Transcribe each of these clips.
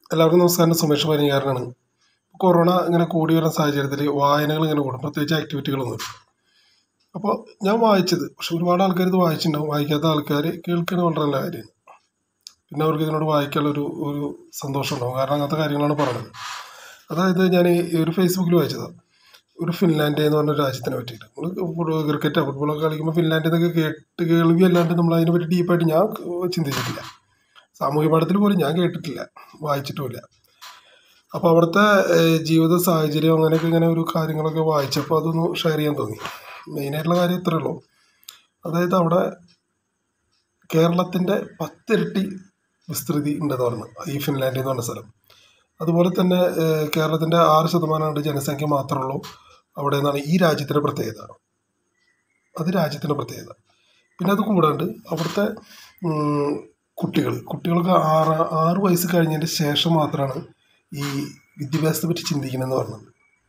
എല്ലാവർക്കും നമസ്കാരം സുമേഷ് പരിഹാരനാണ് കൊറോണ ഇങ്ങനെ കൂടി വരുന്ന സാഹചര്യത്തിൽ വായനകൾ ഇങ്ങനെ കൂടും പ്രത്യേകിച്ച് ആക്ടിവിറ്റികളൊന്നും അപ്പോൾ ഞാൻ വായിച്ചത് പക്ഷെ ഒരുപാട് ആൾക്കാർ ഇത് വായിച്ചിട്ടുണ്ടാവും വായിക്കാത്ത ആൾക്കാർ കേൾക്കുന്ന വളരെ നല്ല കാര്യമാണ് പിന്നെ അവർക്ക് ഇതിനോട് വായിക്കാനുള്ള ഒരു ഒരു സന്തോഷം ഉണ്ടാവും കാരണം അങ്ങനത്തെ കാര്യങ്ങളാണ് പറയുന്നത് അതായത് ഞാൻ ഈ ഒരു ഫേസ്ബുക്കിൽ വായിച്ചതാണ് ഒരു ഫിൻലാൻഡ് എന്ന് പറഞ്ഞ രാജ്യത്തിനെ പറ്റിയിട്ട് നമ്മൾ ക്രിക്കറ്റോ ഫുട്ബോളൊക്കെ കളിക്കുമ്പോൾ ഫിൻലാൻഡ് എന്നൊക്കെ കേട്ട് കേൾവി അല്ലാണ്ട് നമ്മൾ അതിനെ പറ്റി ഡീപ്പായിട്ട് ഞാൻ ചിന്തിച്ചിട്ടില്ല സാമൂഹ്യ പാഠത്തിൽ പോലും ഞാൻ കേട്ടിട്ടില്ല വായിച്ചിട്ടുമില്ല അപ്പോൾ അവിടുത്തെ ഏഹ്, ജീവിത സാഹചര്യം അങ്ങനെയൊക്കെ ഇങ്ങനെ ഒരു കാര്യങ്ങളൊക്കെ വായിച്ചപ്പോൾ അതൊന്ന് ഷെയർ ചെയ്യാൻ തോന്നി മെയിനായിട്ടുള്ള കാര്യം ഇത്രയേ ഉള്ളൂ അതായത് അവിടെ കേരളത്തിൻ്റെ പത്തിരട്ടി വിസ്തൃതി ഉണ്ടെന്ന് പറഞ്ഞു ഈ ഫിൻലാൻഡ് എന്ന് പറഞ്ഞ സ്ഥലം അതുപോലെ തന്നെ ഏഹ്, കേരളത്തിൻ്റെ ആറ് ശതമാനം ജനസംഖ്യ മാത്രമേ ഉള്ളൂ അവിടെ നിന്നാണ് ഈ രാജ്യത്തിൻ്റെ പ്രത്യേകത അത് രാജ്യത്തിൻ്റെ പ്രത്യേകത പിന്നെ അത് കൂടാണ്ട് അവിടുത്തെ കുട്ടികൾ കുട്ടികൾക്ക് ആറ് ആറ് വയസ്സ് കഴിഞ്ഞതിൻ്റെ ശേഷം മാത്രമാണ് ഈ വിദ്യാഭ്യാസത്തെ പറ്റി ചിന്തിക്കണമെന്ന് പറഞ്ഞത്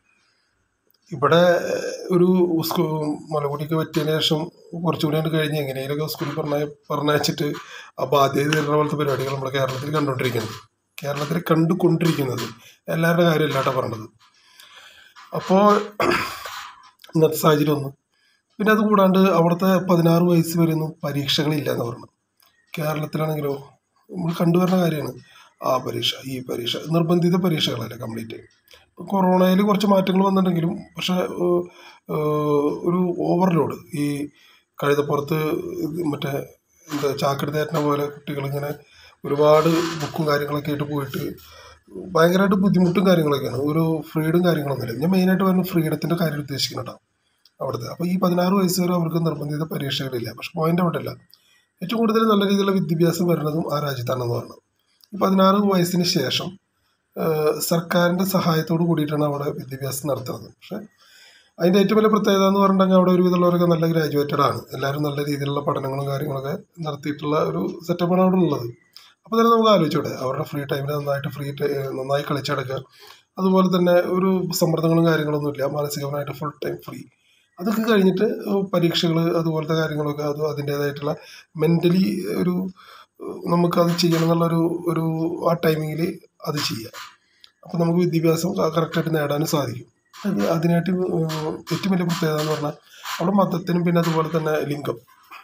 ഇവിടെ ഒരു സ്കൂ മലകുടിക്ക് പറ്റിയതിന് ശേഷം കുറച്ചുകൂടി അങ്ങട് കഴിഞ്ഞ് എങ്ങനെയൊക്കെ സ്കൂളിൽ പറഞ്ഞ പറഞ്ഞയച്ചിട്ട് ആ ബാധ്യത തരുന്ന പോലത്തെ പരിപാടികൾ നമ്മുടെ കേരളത്തിൽ കണ്ടുകൊണ്ടിരിക്കുന്നത് കേരളത്തിൽ കണ്ടുകൊണ്ടിരിക്കുന്നത് എല്ലാവരുടെ കാര്യമല്ല കേട്ടോ പറഞ്ഞത് അപ്പോൾ ഇന്നത്തെ സാഹചര്യം ഒന്ന് പിന്നെ അത് കൂടാണ്ട് അവിടുത്തെ പതിനാറ് വയസ്സ് വരെയൊന്നും പരീക്ഷകളില്ല എന്ന് പറഞ്ഞു കേരളത്തിലാണെങ്കിലോ നമ്മൾ കണ്ടുവരുന്ന കാര്യമാണ് ആ പരീക്ഷ ഈ പരീക്ഷ നിർബന്ധിത പരീക്ഷകളല്ലേ കംപ്ലീറ്റ് കൊറോണയിൽ കുറച്ച് മാറ്റങ്ങൾ വന്നിട്ടുണ്ടെങ്കിലും പക്ഷേ ഏഹ്, ഏഹ്, ഒരു ഓവർലോഡ് ഈ കഴുതപ്പുറത്ത് ഇത് മറ്റേ എന്താ ചാക്കെടുത്തേറ്റ പോലെ കുട്ടികളിങ്ങനെ ഒരുപാട് ബുക്കും കാര്യങ്ങളൊക്കെ ആയിട്ട് പോയിട്ട് ഭയങ്കരമായിട്ട് ബുദ്ധിമുട്ടും കാര്യങ്ങളൊക്കെയാണ് ഒരു ഫ്രീഡും കാര്യങ്ങളൊന്നുമില്ല ഞാൻ മെയിനായിട്ട് പറയുന്നത് ഫ്രീഡത്തിൻ്റെ കാര്യം ഉദ്ദേശിക്കുന്നുണ്ടോ അവിടുത്തെ അപ്പോൾ ഈ പതിനാറ് വയസ്സ് വരെ അവർക്ക് നിർബന്ധിത പരീക്ഷകളില്ല പക്ഷെ പോയിന്റ് അവിടെ അല്ല ഏറ്റവും കൂടുതൽ നല്ല രീതിയിലുള്ള വിദ്യാഭ്യാസം വരുന്നതും ആ രാജ്യത്താണെന്ന് പറഞ്ഞു ഈ പതിനാറ് വയസ്സിന് ശേഷം ഏഹ്, സർക്കാരിൻ്റെ സഹായത്തോട് കൂടിയിട്ടാണ് അവിടെ വിദ്യാഭ്യാസം നടത്തുന്നത് പക്ഷേ അതിൻ്റെ ഏറ്റവും വലിയ പ്രത്യേകത എന്ന് പറഞ്ഞിട്ടുണ്ടെങ്കിൽ അവിടെ ഒരുവിധമുള്ളവരൊക്കെ നല്ല ഗ്രാജുവേറ്റഡ് ആണ് എല്ലാവരും നല്ല രീതിയിലുള്ള പഠനങ്ങളും കാര്യങ്ങളൊക്കെ നടത്തിയിട്ടുള്ള ഒരു സെറ്റപ്പാണ് അവിടെ ഉള്ളത് അപ്പോൾ തന്നെ നമുക്ക് ആലോചിച്ചൂടെ അവരുടെ ഫ്രീ ടൈമിൽ നന്നായിട്ട് ഫ്രീ നന്നായി കളിച്ചെടുക്കുക അതുപോലെ തന്നെ ഒരു സമ്മർദ്ദങ്ങളും കാര്യങ്ങളൊന്നും ഇല്ല മാനസികമായിട്ട് ഫുൾ ടൈം ഫ്രീ അതൊക്കെ കഴിഞ്ഞിട്ട് പരീക്ഷകൾ അതുപോലത്തെ കാര്യങ്ങളൊക്കെ അത് അതിൻ്റേതായിട്ടുള്ള മെൻ്റലി ഒരു ഏഹ്, നമുക്കത് ചെയ്യണം എന്നുള്ളൊരു ഒരു ആ ടൈമിങ്ങിൽ അത് ചെയ്യാം അപ്പോൾ നമുക്ക് വിദ്യാഭ്യാസം കറക്റ്റായിട്ട് നേടാനും സാധിക്കും അത് അതിനായിട്ട് ഏഹ്, ഏറ്റവും വലിയ പ്രത്യേകത എന്ന് പറഞ്ഞാൽ അവിടെ മതത്തിനും പിന്നെ അതുപോലെ തന്നെ ലിംഗം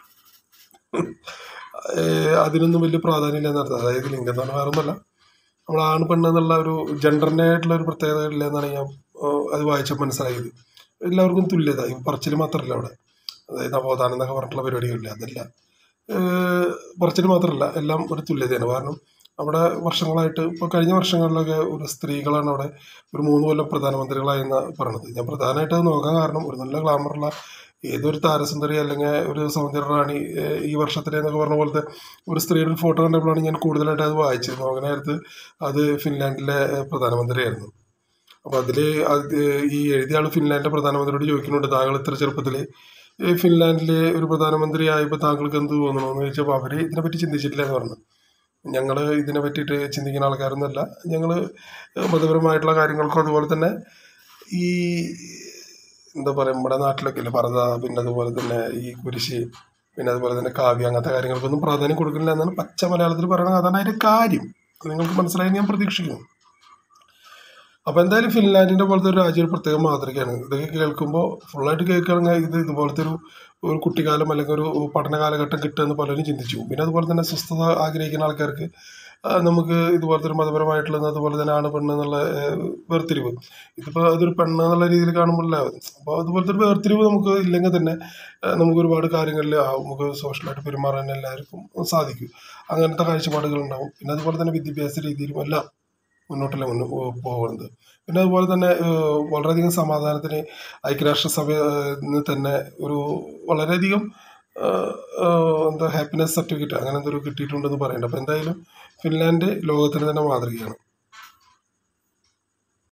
ഏഹ്, അതിനൊന്നും വലിയ പ്രാധാന്യമില്ല എന്നർത്ഥം അതായത് ലിംഗം എന്ന് പറഞ്ഞാൽ വേറെ ഒന്നുമല്ല നമ്മൾ ആണ് പെണ്ണ് എന്നുള്ള ഒരു ജെൻഡറിൻ്റെ ആയിട്ടുള്ള ഒരു പ്രത്യേകത ഇല്ല എന്നാണ് ഞാൻ ഏഹ്, അത് വായിച്ചപ്പോൾ മനസ്സിലായത് എല്ലാവർക്കും തുല്യത ഈ പറച്ചിൽ മാത്രമല്ല അവിടെ അതായത് നവോത്ഥാനം എന്നൊക്കെ പറഞ്ഞിട്ടുള്ള പരിപാടികളില്ല അതല്ല ഏഹ്, പറച്ചിൽ മാത്രമല്ല എല്ലാം ഒരു തുല്യതയാണ് കാരണം അവിടെ വർഷങ്ങളായിട്ട് ഇപ്പോൾ കഴിഞ്ഞ വർഷങ്ങളിലൊക്കെ ഒരു സ്ത്രീകളാണ് അവിടെ ഒരു മൂന്ന് കൊല്ലം പ്രധാനമന്ത്രികളായെന്ന് പറഞ്ഞത് ഞാൻ പ്രധാനമായിട്ട് അത് നോക്കാൻ കാരണം ഒരു നല്ല ഗ്ലാമറുള്ള ഏതൊരു താരസുന്ദരി അല്ലെങ്കിൽ ഒരു സൗന്ദര്യ റാണി ഏഹ്, ഈ വർഷത്തിലെ എന്നൊക്കെ പറഞ്ഞ പോലത്തെ ഒരു സ്ത്രീയുടെ ഒരു ഫോട്ടോ കണ്ടപ്പോഴാണ് ഞാൻ കൂടുതലായിട്ട് അത് വായിച്ചത് നോക്കുന്ന നേരത്ത് അത് ഫിൻലാൻഡിലെ ഏഹ്, പ്രധാനമന്ത്രിയായിരുന്നു അപ്പോൾ അതിൽ അത് ഈ എഴുതിയ ആൾ ഫിൻലാൻഡിലെ പ്രധാനമന്ത്രിയോട് ചോദിക്കുന്നുണ്ട് താങ്കൾ ഇത്ര ചെറുപ്പത്തിൽ ഫിൻലാൻഡിലെ ഒരു പ്രധാനമന്ത്രി ആയപ്പോൾ താങ്കൾക്ക് എന്ത് തോന്നുന്നു എന്ന് ചോദിച്ചപ്പോൾ അവർ ഇതിനെപ്പറ്റി ചിന്തിച്ചിട്ടില്ല എന്ന് പറഞ്ഞു ഞങ്ങൾ ഇതിനെ പറ്റിയിട്ട് ചിന്തിക്കുന്ന ആൾക്കാരൊന്നുമല്ല ഞങ്ങൾ മതപരമായിട്ടുള്ള കാര്യങ്ങൾക്കും അതുപോലെ തന്നെ ഈ എന്താ പറയുക നമ്മുടെ നാട്ടിലൊക്കെ ഇല്ലേ പറത പിന്നെ അതുപോലെ തന്നെ ഈ കുരിശ് പിന്നെ അതുപോലെ തന്നെ കാവ്യം അങ്ങനത്തെ കാര്യങ്ങൾക്കൊന്നും പ്രാധാന്യം കൊടുക്കുന്നില്ല എന്നാണ് പച്ച മലയാളത്തിൽ പറയുന്നത് അതാണ് അതിൻ്റെ കാര്യം അത് നിങ്ങൾക്ക് മനസ്സിലായി ഞാൻ പ്രതീക്ഷിക്കുന്നു അപ്പോൾ എന്തായാലും ഫിൻലാൻഡിൻ്റെ പോലത്തെ ഒരു രാജ്യം ഒരു പ്രത്യേക മാതൃകയാണ് ഇതൊക്കെ കേൾക്കുമ്പോൾ ഫുള്ളായിട്ട് കേൾക്കുകയാണെങ്കിൽ ഇത് ഇതുപോലത്തെ ഒരു ഒരു കുട്ടിക്കാലം അല്ലെങ്കിൽ ഒരു പഠന കാലഘട്ടം കിട്ടുമെന്ന് പലരും ചിന്തിച്ചു പോകും. പിന്നെ അതുപോലെ തന്നെ സ്വസ്ഥത ആഗ്രഹിക്കുന്ന ആൾക്കാർക്ക് ആ, നമുക്ക് ഇതുപോലത്തെ ഒരു മതപരമായിട്ടുള്ള അതുപോലെ തന്നെ ആണ് പെണ്ണ് എന്നുള്ള ഏഹ്, വേർതിരിവ് ഇതിപ്പോൾ അതൊരു പെണ്ണ് എന്നുള്ള രീതിയിൽ കാണുമ്പോഴല്ല അപ്പോൾ അതുപോലത്തെ ഒരു വേർതിരിവ് നമുക്ക് ഇല്ലെങ്കിൽ തന്നെ ഏഹ്, നമുക്ക് ഒരുപാട് കാര്യങ്ങളിൽ ആ, നമുക്ക് സോഷ്യലായിട്ട് പെരുമാറാൻ എല്ലാവർക്കും സാധിക്കും അങ്ങനത്തെ കാഴ്ചപ്പാടുകൾ ഉണ്ടാവും പിന്നെ അതുപോലെ തന്നെ വിദ്യാഭ്യാസ രീതിയിലും എല്ലാം മുന്നോട്ടല്ല മുന്നോ പോകുന്നത് പിന്നെ അതുപോലെ തന്നെ ഏഹ്, വളരെയധികം സമാധാനത്തിന് ഐക്യരാഷ്ട്രസഭ നിന്ന് തന്നെ ഒരു വളരെയധികം ഏഹ്, ഏഹ്, എന്താ ഹാപ്പിനെസ് സർട്ടിഫിക്കറ്റ് അങ്ങനെ എന്തൊരു കിട്ടിയിട്ടുണ്ടെന്ന് പറയുന്നുണ്ട് അപ്പോൾ എന്തായാലും ഫിൻലാൻഡ് ലോകത്തിന് തന്നെ മാതൃകയാണ്